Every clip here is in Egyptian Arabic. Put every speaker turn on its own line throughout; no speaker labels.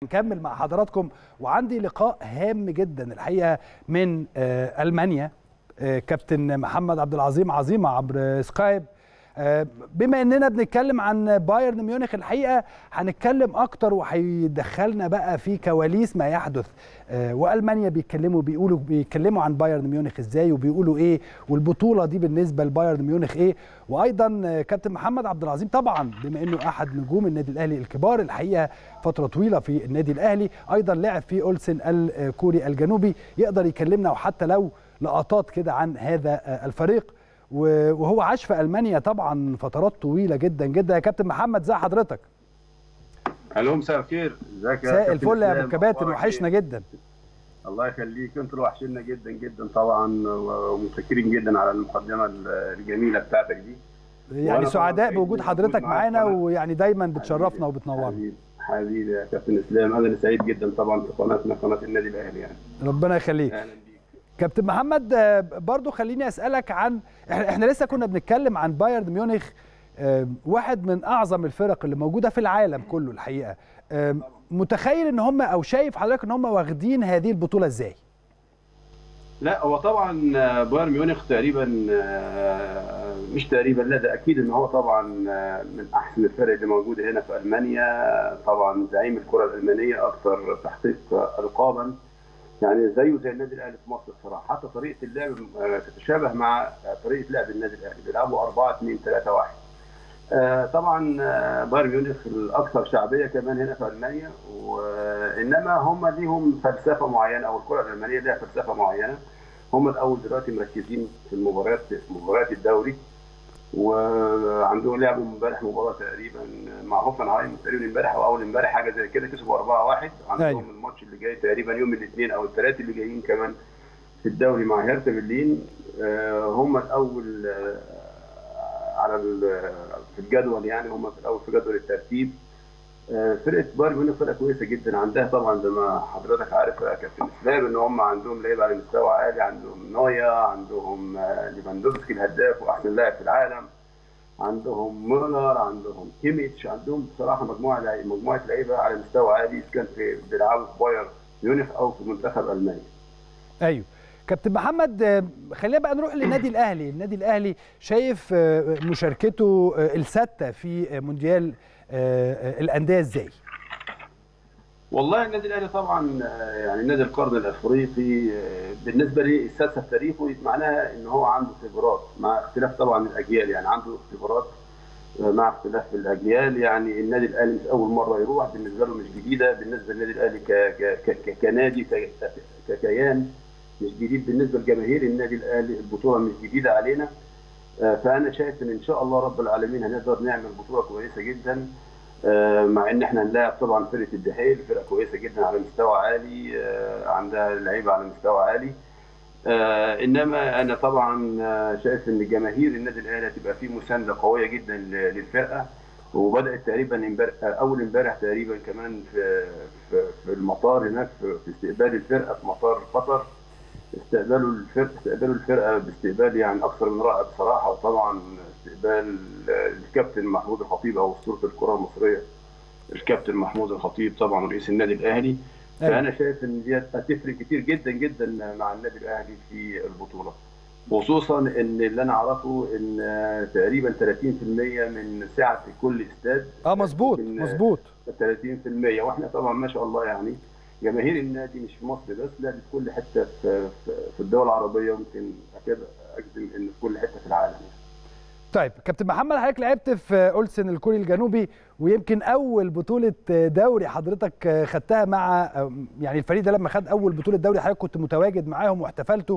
نكمل مع حضراتكم وعندي لقاء هام جدا الحقيقه من آه، المانيا آه، كابتن محمد عبد العظيم عظيمه عبر سكايب آه، بما اننا بنتكلم عن بايرن ميونخ الحقيقه هنتكلم اكتر وهيدخلنا بقى في كواليس ما يحدث آه، والمانيا بيتكلموا بيقولوا بيتكلموا عن بايرن ميونخ ازاي وبيقولوا ايه والبطوله دي بالنسبه لبايرن ميونخ ايه وايضا آه، كابتن محمد عبد العظيم طبعا بما انه احد نجوم النادي الاهلي الكبار الحقيقه فتره طويله في النادي الاهلي ايضا لعب في اولسن الكوري الجنوبي يقدر يكلمنا وحتى لو لقطات كده عن هذا آه، الفريق و- وهو عاش في المانيا طبعا فترات طويله جدا جدا يا كابتن محمد زي حضرتك
الو مساء الخير ازيك يا
مساء
كابتن
الفل يا ابو
إسلام؟
الكباتن
أخبارك
وحشنا
إيه؟
جدا
الله يخليك انتوا اللي وحشنا جدا جدا طبعا ومتشكرين جدا على المقدمه الجميله بتاعتك دي
يعني
وأنا
سعداء
طبعاً
بوجود
سعيد
حضرتك
بوجود معاك
معانا
طبعاً.
ويعني دايما بتشرفنا
حبيبي-
وبتنورنا
حبيبي حبيبي يا كابتن اسلام انا اللي سعيد جدا طبعا في قناتنا قناه النادي الاهلي يعني
ربنا يخليك
اهلا بيك
كابتن محمد آه، برضو خليني اسالك عن احنا احنا لسه كنا بنتكلم عن بايرن ميونخ آه، واحد من اعظم الفرق اللي موجوده في العالم كله الحقيقه آه، متخيل ان هم او شايف حضرتك ان هم واخدين هذه البطوله ازاي
لا هو طبعا بايرن ميونخ تقريبا آه، مش تقريبا لا ده اكيد ان هو طبعا آه، من احسن الفرق اللي موجوده هنا في المانيا طبعا زعيم الكره الالمانيه اكثر تحقيق القابا يعني زيه زي النادي الاهلي في مصر بصراحه حتى طريقه اللعب آه، تتشابه مع طريقه لعب النادي الاهلي بيلعبوا 4 2 3 1 آه، طبعا آه، بايرن ميونخ الاكثر شعبيه كمان هنا في المانيا وانما هم ليهم فلسفه معينه او الكره الالمانيه لها فلسفه معينه هم الاول دلوقتي مركزين في المباريات مباريات الدوري وعندهم لعبوا امبارح مباراه تقريبا مع هوفنهايم تقريبا امبارح او اول امبارح حاجه زي كده كسبوا 4-1 عندهم
أيوة.
الماتش اللي جاي تقريبا يوم الاثنين او الثلاث اللي جايين كمان في الدوري مع هيرتا برلين آه، هم الاول آه، على ال- في الجدول يعني هم في الاول في جدول الترتيب آه، فرقه بايرن ميونخ فرقه كويسه جدا عندها طبعا زي ما حضرتك عارف يا كابتن اسلام ان هم عندهم لعيبه على مستوى عالي عندهم نويا عندهم آه، ليفاندوفسكي الهداف واحسن لاعب في العالم عندهم مولر عندهم كيميتش عندهم بصراحه مجموعه لعي- مجموعه لعيبه على مستوى عالي إذا كان في بيلعبوا في بايرن ميونخ او في منتخب المانيا
ايوه كابتن محمد آه، خلينا بقى نروح للنادي الاهلي النادي الاهلي شايف آه، مشاركته آه، السادسه في آه، مونديال آه، آه، الانديه ازاي
والله النادي الاهلي طبعا آه، يعني نادي القرن الافريقي آه، بالنسبه لي السادسه في تاريخه معناها ان هو عنده خبرات مع اختلاف طبعا الاجيال يعني عنده خبرات آه، مع اختلاف الاجيال يعني النادي الاهلي مش اول مره يروح بالنسبه له مش جديده بالنسبه للنادي الاهلي ك- ك- ك- ك- كنادي ك- ك- ككيان مش جديد بالنسبه لجماهير النادي الاهلي البطوله مش جديده علينا آه، فانا شايف ان ان شاء الله رب العالمين هنقدر نعمل بطوله كويسه جدا آه، مع ان احنا هنلاعب طبعا فرقه الدحيل فرقه كويسه جدا على مستوى عالي آه، عندها لعيبه على مستوى عالي آه، انما انا طبعا آه، شايف ان جماهير النادي الاهلي هتبقى فيه مسانده قويه جدا ل- للفرقه وبدات تقريبا امبارح آه، اول امبارح تقريبا كمان في في, في المطار هناك في, في استقبال الفرقه في مطار قطر استقبلوا الفرقه استقبلوا الفرقه باستقبال يعني اكثر من رائع بصراحه وطبعا استقبال الكابتن محمود الخطيب او اسطوره الكره المصريه الكابتن محمود الخطيب طبعا رئيس النادي الاهلي
أيوة.
فانا شايف ان دي هتفرق كتير جدا جدا مع النادي الاهلي في البطوله خصوصا ان اللي انا اعرفه ان تقريبا 30% من سعه كل استاد
اه مظبوط
يمكن
مظبوط
30% واحنا طبعا ما شاء الله يعني جماهير النادي مش في مصر بس لا دي في كل حته في في- في الدول العربيه ويمكن اكاد اجزم ان في كل حته في العالم يعني.
طيب كابتن محمد حضرتك لعبت في اولسن الكوري الجنوبي ويمكن اول بطوله دوري حضرتك خدتها مع يعني الفريق ده لما خد اول بطوله دوري حضرتك كنت متواجد معاهم واحتفلتوا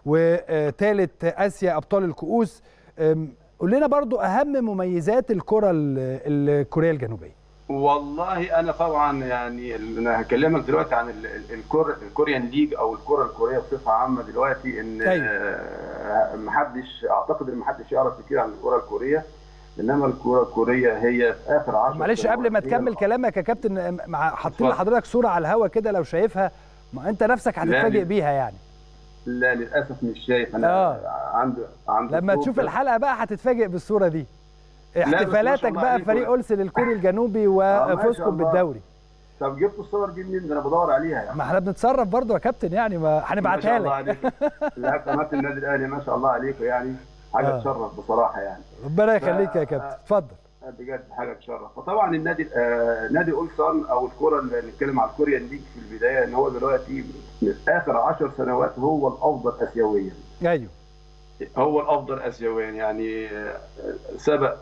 وثالث اسيا ابطال الكؤوس أم، قول لنا برضو اهم مميزات الكره ال- الكوريه الجنوبيه
والله انا طبعا يعني ال- انا هكلمك دلوقتي عن ال- ال- الكور الكوريان ليج او الكره الكوريه بصفه عامه دلوقتي ان
أيوة.
آه، محدش اعتقد ان محدش يعرف كتير عن الكره الكوريه انما الكره الكوريه هي في اخر 10
معلش قبل ما تكمل كلامك يا كابتن مع حاطين
اتفضل.
لحضرتك صوره على الهوا كده لو شايفها ما انت نفسك
لا،
هتتفاجئ
دي-
بيها يعني
لا للاسف مش شايف انا
آه.
عند عند
لما
الصوت
تشوف
بس.
الحلقه بقى هتتفاجئ بالصوره دي
ما شاء
احتفالاتك
الله
بقى
عليكم.
فريق اولسن الكوري الجنوبي
ما شاء
وفوزكم
الله.
بالدوري
طب جبتوا الصور دي منين؟ ده انا بدور عليها يعني
ما احنا بنتصرف برضه يا كابتن يعني ما
ما
هنبعتها
شاء الله
لك
عليك لا قناه النادي الاهلي ما شاء الله عليكم يعني حاجه
آه.
تشرف بصراحه يعني
ربنا يخليك يا
ف-
كابتن اتفضل
بجد حاجه تشرف فطبعا النادي آه نادي اولسان او الكره اللي نتكلم على الكوريان ليج في البدايه ان هو دلوقتي من اخر 10 سنوات هو الافضل اسيويا
ايوه
هو الافضل اسيويا يعني آه، سبق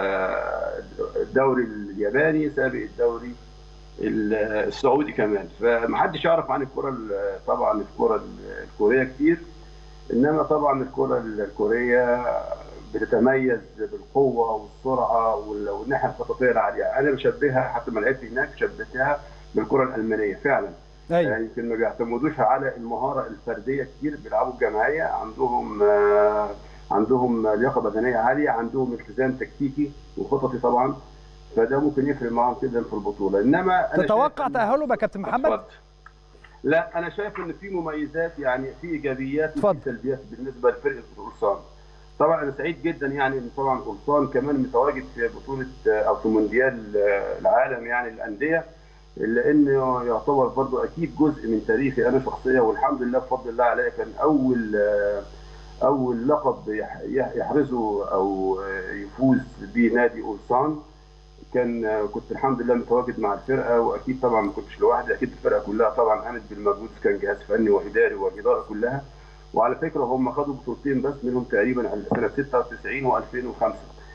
آه، الدوري الياباني سابق الدوري ال- السعودي كمان فمحدش يعرف عن الكره ال- طبعا الكره الكوريه كتير انما طبعا الكره الكوريه بتتميز بالقوه والسرعه وال- والناحيه الخططيه العاليه انا بشبهها حتى ما لعبت هناك شبهتها بالكره الالمانيه فعلا
ايوه
يعني يمكن ما بيعتمدوش على المهاره الفرديه كتير بيلعبوا الجماعيه عندهم آه، عندهم لياقه بدنيه عاليه عندهم التزام تكتيكي وخططي طبعا فده ممكن يفرق معاهم جدا في البطوله انما أنا
تتوقع
شايف إن-
تاهله بقى كابتن محمد
اتفضل. لا انا شايف ان في مميزات يعني في ايجابيات
اتفضل.
وفي سلبيات بالنسبه لفرقه قرصان طبعا انا سعيد جدا يعني ان طبعا قرصان كمان متواجد في بطوله آه، او في مونديال آه، العالم يعني الانديه لانه يعتبر برضو اكيد جزء من تاريخي انا شخصيا والحمد لله بفضل الله عليه كان اول آه، اول لقب يح- يح- يحرزه او آه، يفوز به نادي قرصان كان آه، كنت الحمد لله متواجد مع الفرقه واكيد طبعا ما كنتش لوحدي اكيد الفرقه كلها طبعا قامت بالمجهود كان جهاز فني واداري والاداره كلها وعلى فكره هم خدوا بطولتين بس منهم تقريبا سنه 96 و2005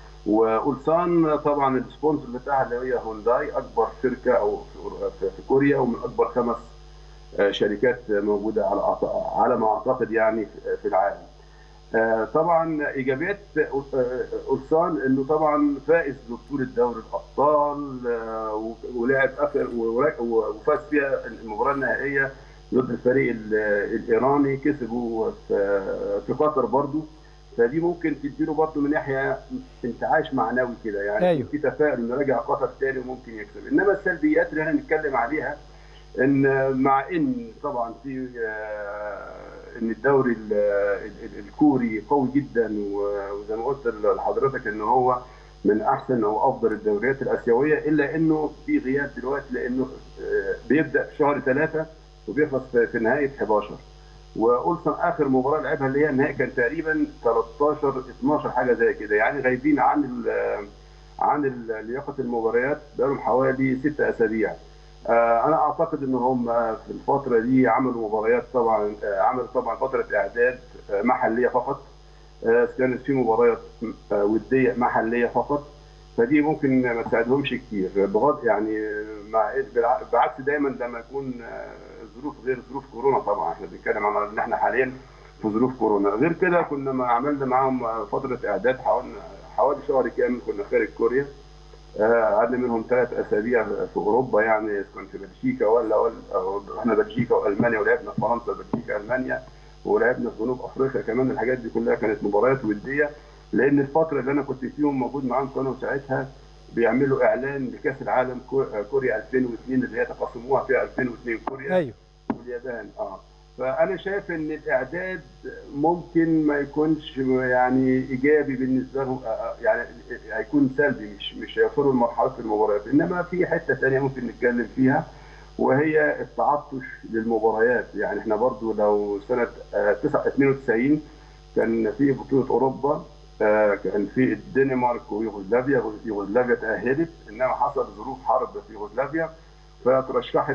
وأولسان طبعا السبونسر بتاعها اللي هي هونداي اكبر شركه او في في كوريا ومن اكبر خمس آه، شركات موجوده على أعت- على ما اعتقد يعني في- في العالم. آه، طبعا ايجابيات آه، اولسان انه طبعا فائز ببطوله دوري الابطال آه، و- ولعب اخر ورا- وفاز فيها المباراه النهائيه ضد الفريق ال- الايراني كسبوا في في قطر برضو فدي ممكن تديله برضو من ناحيه انتعاش معنوي كده يعني
أيوه.
في تفاؤل انه راجع قطر تاني وممكن يكسب انما السلبيات اللي احنا بنتكلم عليها ان مع ان طبعا في آه، ان الدوري ال- ال- الكوري قوي جدا و- وزي ما قلت لحضرتك ان هو من احسن او افضل الدوريات الاسيويه الا انه في غياب دلوقتي لانه آه، بيبدا في شهر ثلاثه وبيخلص في في نهايه 11 واولسن اخر مباراه لعبها اللي هي النهائي كان تقريبا 13 12 حاجه زي كده يعني غايبين عن ال- عن ال- لياقه المباريات بقالهم حوالي ست اسابيع آه، انا اعتقد ان هم في الفتره دي عملوا مباريات طبعا آه، عملوا طبعا فتره اعداد آه، محليه فقط آه، كانت في مباريات آه، وديه محليه فقط فدي ممكن ما تساعدهمش كتير بغض يعني مع بالع- بعكس دايما لما يكون آه، ظروف غير ظروف كورونا طبعا احنا بنتكلم عن ان احنا حاليا في ظروف كورونا غير كده كنا ما عملنا معاهم آه، فتره اعداد حوالي حوالي شهر كامل كنا خارج كوريا آه، قعدنا منهم ثلاث اسابيع في اوروبا يعني كنت في بلجيكا ولا ولا أو احنا بلجيكا والمانيا ولعبنا في فرنسا بلجيكا المانيا ولعبنا في جنوب افريقيا كمان الحاجات دي كلها كانت مباريات وديه لان الفتره اللي انا كنت فيهم موجود معاهم كانوا ساعتها بيعملوا اعلان لكاس العالم كو- آه، كوريا 2002 اللي هي تقاسموها في 2002 كوريا
ايوه
واليابان اه فانا شايف ان الاعداد ممكن ما يكونش يعني ايجابي بالنسبه لهم آه، آه، يعني هيكون سلبي مش مش هيوصلوا لمرحله المباريات انما في حته ثانيه ممكن نتكلم فيها وهي التعطش للمباريات يعني احنا برضو لو سنه آه، 9 92 كان في بطوله اوروبا آه، كان في الدنمارك ويوغوسلافيا يوغوسلافيا تاهلت انما حصل ظروف حرب في يوغوسلافيا فترشحت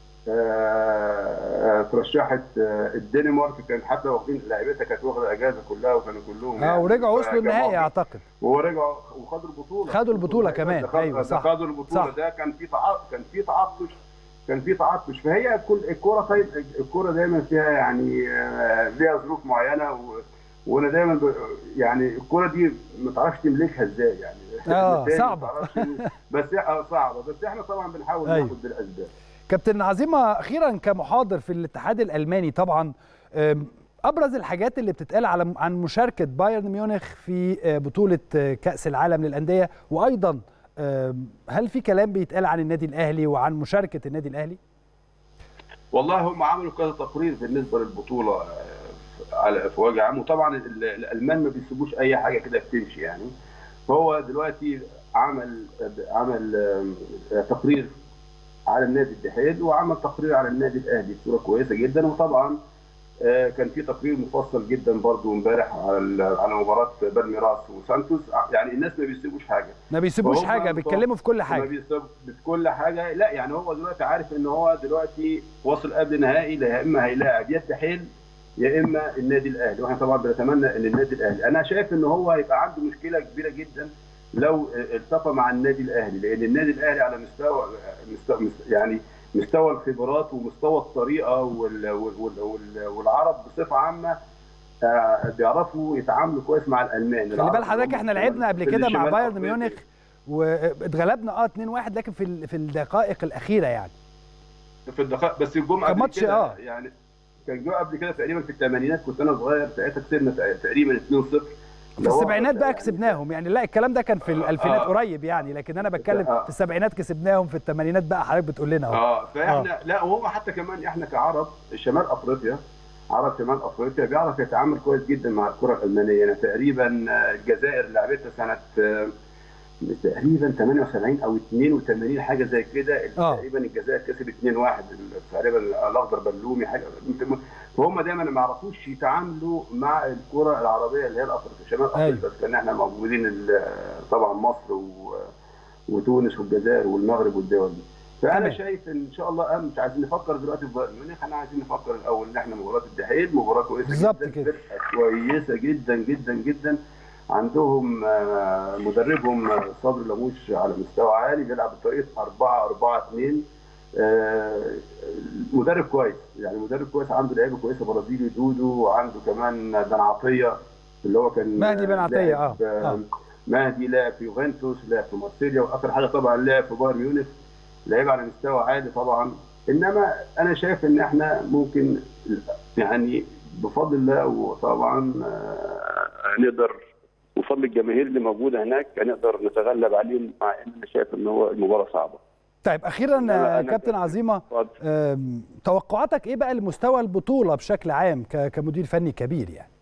آه، ترشحت آه، الدنمارك كانت حتى واخدين لعيبتها كانت واخده اجازه كلها وكانوا كلهم
اه ورجعوا وصلوا النهائي
فجمعوا-
اعتقد
ورجعوا وخدوا البطوله
خدوا البطولة كمان.
ده خد-
أيوة،
ده
صح.
خدوا البطوله
صح.
ده كان في تع... كان في تعطش كان في تعطش فهي كل الكوره طيب الكوره دايما فيها يعني آه، ليها ظروف معينه و... وانا دايما ب... يعني الكوره دي ما تعرفش تملكها ازاي يعني
آه،
بالتالي ما
صعبة.
تعرفش- بس آه، صعبه بس احنا طبعا بنحاول
أيوة.
ناخد بالاسباب
كابتن عظيمه اخيرا كمحاضر في الاتحاد الالماني طبعا أم، ابرز الحاجات اللي بتتقال على عن مشاركه بايرن ميونخ في آه، بطوله آه، كاس العالم للانديه وايضا أم، هل في كلام بيتقال عن النادي الاهلي وعن مشاركه النادي الاهلي
والله هم عملوا كذا تقرير بالنسبه للبطوله آه، على في وجه عام وطبعا ال- الالمان ما بيسيبوش اي حاجه كده بتمشي يعني فهو دلوقتي عمل عمل آه، تقرير على النادي الدحيل وعمل تقرير على النادي الاهلي بصوره كويسه جدا وطبعا آه، كان في تقرير مفصل جدا برضو امبارح على ال- على مباراه بالميراس وسانتوس يعني الناس ما بيسيبوش حاجه
ما بيسيبوش
وهم
حاجه بيتكلموا في كل
ما
حاجه
بيسيب بكل حاجه لا يعني هو دلوقتي عارف ان هو دلوقتي واصل قبل نهائي لا يا اما هيلاعب يا الدحيل يا اما النادي الاهلي واحنا طبعا بنتمنى ان النادي الاهلي انا شايف ان هو هيبقى عنده مشكله كبيره جدا لو التقى مع النادي الاهلي لان النادي الاهلي على مستوى مستوى يعني مستوى الخبرات ومستوى الطريقه وال وال وال والعرب بصفه عامه آه، بيعرفوا يتعاملوا كويس مع الالمان
خلي بال
العرب
حضرتك
هم
احنا
في
لعبنا قبل
في
كده مع
الشمال
بايرن
أفريقيا.
ميونخ واتغلبنا اه 2-1 لكن في ال- في الدقائق الاخيره يعني
في الدقائق بس الجمعه
كان
قبل
ماتش
كده
آه.
يعني كان جو قبل كده تقريبا في الثمانينات كنت انا صغير ساعتها كسبنا تقريبا 2-0
في السبعينات بقى كسبناهم يعني لا الكلام ده كان في الالفينات
آه.
قريب يعني لكن انا بتكلم
آه.
في السبعينات كسبناهم في الثمانينات بقى حضرتك بتقول لنا اهو
اه فاحنا لا وهو حتى كمان احنا كعرب شمال افريقيا عرب شمال افريقيا بيعرف يتعامل كويس جدا مع الكره الالمانيه يعني تقريبا آه، الجزائر لعبتها سنه آه، تقريبا 78 او 82 حاجه زي كده
آه.
تقريبا الجزائر كسبت 2-1 تقريبا الاخضر بلومي حاجه فهم دايما ما يعرفوش يتعاملوا مع الكره العربيه اللي هي الافريقيه شمال افريقيا
أيوة.
بس كان احنا موجودين ال- طبعا مصر و وتونس والجزائر والمغرب والدول دي فانا
تمام.
شايف ان شاء الله أه مش عايزين نفكر دلوقتي في بايرن ميونخ احنا عايزين نفكر الاول ان احنا مباراه الدحيل مباراه كويسه
بالظبط
جدا
كده.
فرقة كويسه جدا جدا جدا عندهم آه، مدربهم آه، صبري لموش على مستوى عالي بيلعب بطريقه 4 4 2 مدرب كويس يعني مدرب كويس عنده لعيبه كويسه برازيلي دودو وعنده كمان بن عطيه اللي هو كان
مهدي بن عطية،
لاعب،
آه، آه.
مهدي لعب في يوفنتوس لعب في مارسيليا واخر حاجه طبعا لعب في بايرن ميونخ لعيب على مستوى عالي طبعا انما انا شايف ان احنا ممكن يعني بفضل الله وطبعا آه، نقدر وفضل الجماهير اللي موجوده هناك نقدر نتغلب عليهم مع ان انا شايف ان هو المباراه صعبه.
طيب اخيرا
أنا-
آه،
أنا-
كابتن عظيمه
اتفضل.
آم، توقعاتك ايه بقى لمستوى البطوله بشكل عام ك- كمدير فني كبير يعني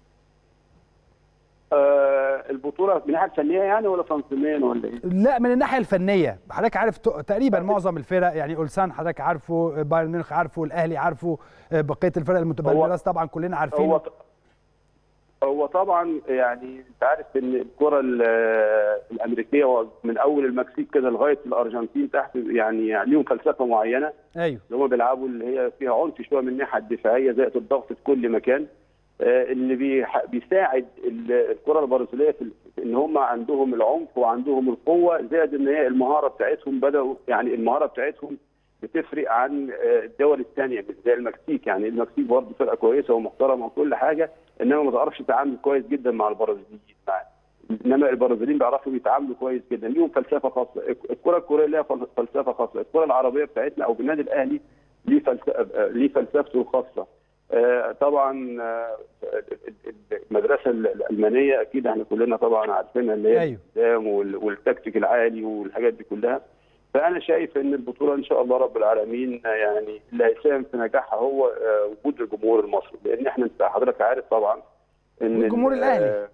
آه البطوله من الناحيه الفنيه يعني ولا تنظيميا ولا ايه؟
لا من الناحيه الفنيه حضرتك عارف ت- تقريبا معظم الفرق يعني اولسان حضرتك عارفه بايرن ميونخ عارفه الاهلي عارفه آه، بقيه الفرق المتبادله طبعا كلنا
هو
عارفينه
هو طبعا يعني انت عارف ان الكره ال- الامريكيه من اول المكسيك كده لغايه الارجنتين تحت يعني ليهم فلسفه معينه
ايوه
اللي هم بيلعبوا اللي هي فيها عنف شويه من الناحيه الدفاعيه زائد الضغط في كل مكان آه، اللي بيح- بيساعد ال- الكره البرازيليه في في ان هم عندهم العنف وعندهم القوه زائد ان هي المهاره بتاعتهم بداوا يعني المهاره بتاعتهم بتفرق عن آه، الدول الثانيه مش زي المكسيك يعني المكسيك برضه فرقه كويسه ومحترمه وكل حاجه انما ما تعرفش تتعامل كويس جدا مع البرازيليين مع انما البرازيليين بيعرفوا يتعاملوا كويس جدا ليهم فلسفه خاصه الكره الكوريه ليها فل- فلسفه خاصه الكره العربيه بتاعتنا او بالنادي الاهلي ليه فلسفه ليه فلسفته الخاصه آه، طبعا آه، المدرسه الالمانيه اكيد احنا كلنا طبعا عارفينها اللي هي
أيوة.
الالتزام وال- والتكتيك العالي والحاجات دي كلها فانا شايف ان البطوله ان شاء الله رب العالمين آه، يعني اللي هيساهم في نجاحها هو آه، وجود الجمهور المصري لان احنا انت حضرتك عارف طبعا ان
والجمهور
ال-
الأهلي.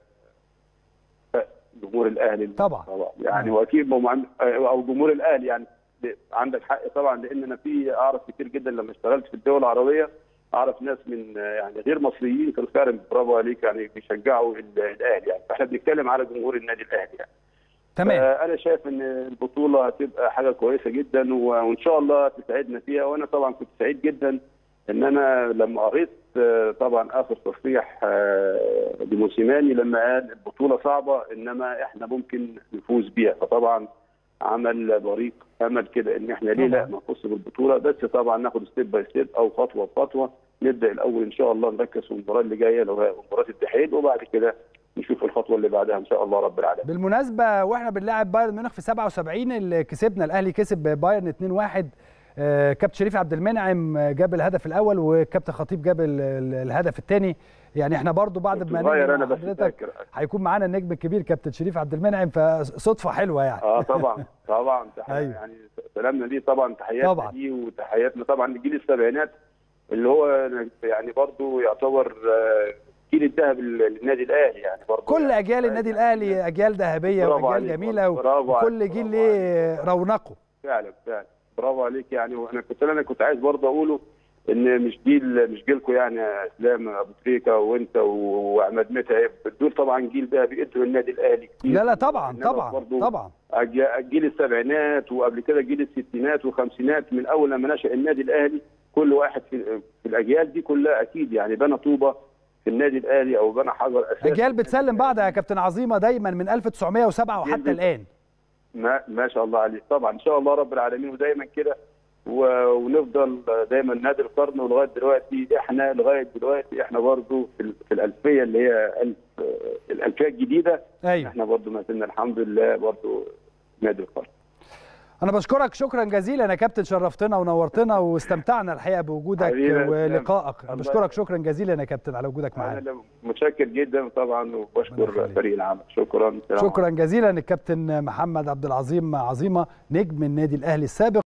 آه، جمهور الاهلي
طبعا.
طبعا يعني واكيد هم عند- او جمهور الاهلي يعني عندك حق طبعا لان انا في اعرف كتير جدا لما اشتغلت في الدول العربيه اعرف ناس من يعني غير مصريين كانوا فعلا برافو عليك يعني بيشجعوا ال- الاهلي يعني فاحنا بنتكلم على جمهور النادي الاهلي يعني
تمام
انا شايف ان البطوله هتبقى حاجه كويسه جدا و- وان شاء الله تسعدنا فيها وانا طبعا كنت سعيد جدا ان انا لما قريت آه، طبعا اخر تصريح آه، لموسيماني لما قال البطوله صعبه انما احنا ممكن نفوز بيها فطبعا عمل بريق امل كده ان احنا ليه لا
طبعاً.
نفوز بالبطوله بس طبعا ناخد ستيب باي ستيب او خطوه بخطوه نبدا الاول ان شاء الله نركز في المباراه اللي جايه لو هي مباراه التحيل وبعد كده نشوف الخطوه اللي بعدها ان شاء الله رب العالمين
بالمناسبه واحنا بنلاعب بايرن ميونخ في 77 اللي كسبنا الاهلي كسب بايرن 2-1 آه، كابتن شريف عبد المنعم آه، جاب الهدف الاول وكابتن خطيب جاب ال- ال- الهدف الثاني يعني احنا برضو بعد
كنت
ما
صغير
نيجي
انا
مع
بس
حضرتك
فاكر
هيكون معانا النجم الكبير كابتن شريف عبد المنعم فصدفه حلوه يعني
اه طبعا طبعا تحية
أيوة.
يعني سلامنا ليه طبعا تحياتنا
طبعاً.
ليه وتحياتنا طبعا لجيل السبعينات اللي هو يعني برضو يعتبر آه، جيل الذهب للنادي الاهلي يعني برضو
كل
يعني
اجيال النادي الاهلي اجيال ذهبيه
برافو
واجيال
عليك
جميله
برافو عليك،
وكل جيل
برافو
ليه رونقه
فعلا فعلا برافو عليك يعني وانا كنت انا كنت عايز برضه اقوله ان مش جيل مش جيلكم يعني يا اسلام ابو تريكه وانت واحمد متعب دول طبعا جيل ده بيدوا النادي الاهلي كتير
لا لا طبعا
إنما
طبعا
برضه
طبعا
أج- جيل السبعينات وقبل كده جيل الستينات والخمسينات من اول لما نشا النادي الاهلي كل واحد في, في الاجيال دي كلها اكيد يعني بنى طوبه في النادي الاهلي او بنى حجر اساس
اجيال بتسلم بعض يا كابتن عظيمه دايما من 1907 وحتى
جدا.
الان
ما, ما شاء الله عليك طبعا ان شاء الله رب العالمين ودايما كده و- ونفضل دايما نادي القرن ولغايه دلوقتي احنا لغايه دلوقتي احنا برضو في, ال- في الالفيه اللي هي ألف- الالفيه الجديده
ايوه
احنا برضو ما زلنا الحمد لله برضو نادي القرن
انا بشكرك شكرا جزيلا يا كابتن شرفتنا ونورتنا واستمتعنا الحقيقه بوجودك
حبيبي يا
ولقائك
الله
بشكرك شكرا جزيلا يا كابتن على وجودك معانا
انا متشكر جدا طبعا
ربنا
وبشكر
يخليك.
فريق العمل شكرا سلام
شكرا جزيلا الكابتن محمد عبد العظيم عظيمه نجم النادي الاهلي السابق